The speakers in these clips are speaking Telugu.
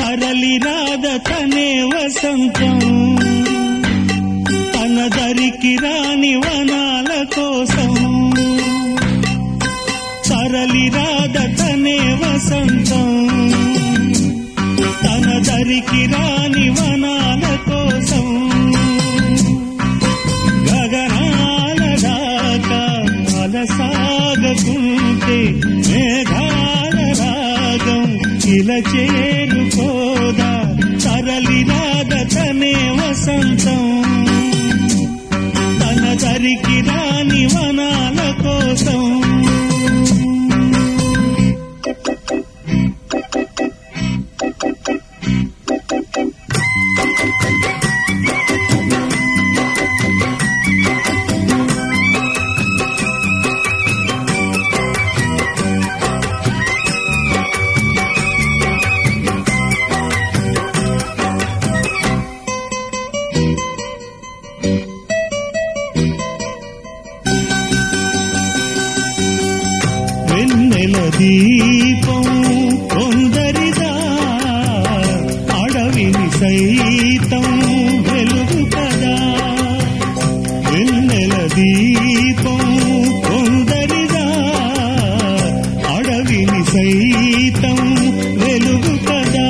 తరలి రాద తనే వసంతం తన దరికి రాని వనాల కోసం తరలి రాద తనే వసంతం తన దరికి రాని వనాల కోసం గగనాల దాకా అలసాగకుంటే మేఘాల రాగం ఇలా చేరుకోదా తరలి రాదతనే వసంతం తన దరికి రాని వనాల కోసం వెన్నెల దీపం కొందరిదా అడవిని సైతం వెలుగు కదా వెన్నెల దీపం కొందరిదా అడవిని సైతం వెలుగు కదా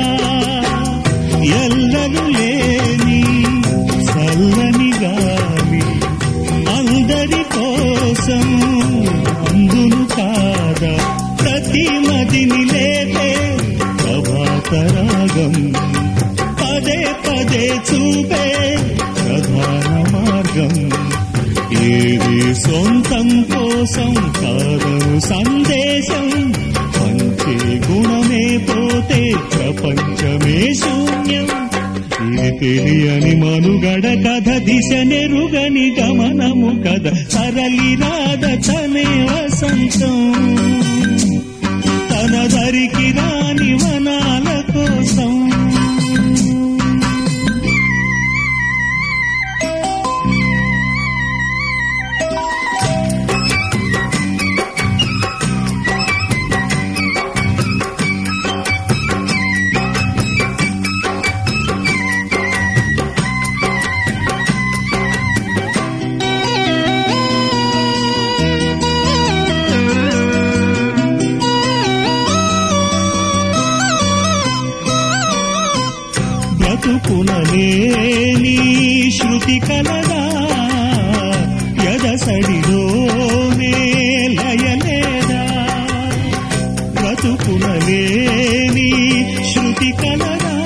ఎల్లరు లేని చల్లని గాలి అందరి కోసం అందును కాదా ప్రతి మదిని లేపే ప్రభాత రాగం పదే పదే చూపే ప్రధాన మార్గం ఏది సొంతం కోసం కాదను సందేశం పంచే గుణమే పోతే ప్రపంచమే శూన్యం ఇది తెలియని మనుగడ కథ దిశ నెరుగని గమనము కథ సరళి రాధ తనే వసంతం తన దరికి రాని వనాల కోసం బ్రతుకునలేని శృతి కలదా ఎదసడిలోనే లయలేదా బ్రతుకునలేని శృతి కలదా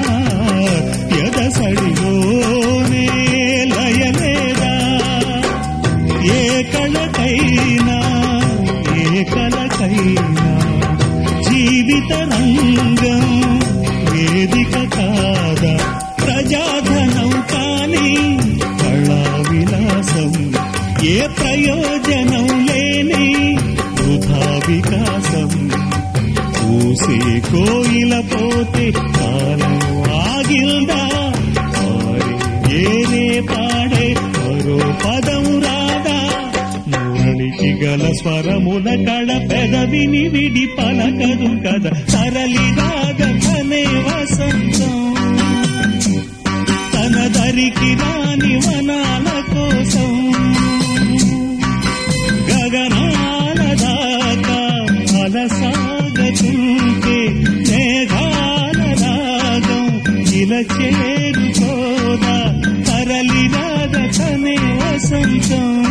ఎదసడిలోనే లయలేదా ఏ కళకైనా ఏ కళకైనా జీవిత రంగం వేదిక కాదా ప్రజాధనం కానీ కళా విలాసం ఏ ప్రయోజనం లేని వృధా వికాసం పూసే కోయిల పోతే కాలం ఆగిల్దా పాడే ఏనే పాడే మరో పదం రాదా మురళికి గల స్వరముల కళ పెదవిని విడి పలకదు కదా సరళి రాగనే వసంతం తన దరికి రాని వనాల కోసం గగనాల దాకా అలసాగతుంటే మేఘాల రాగం ఇలా చేరుకోదా తరలి రాగ తనే వసంతం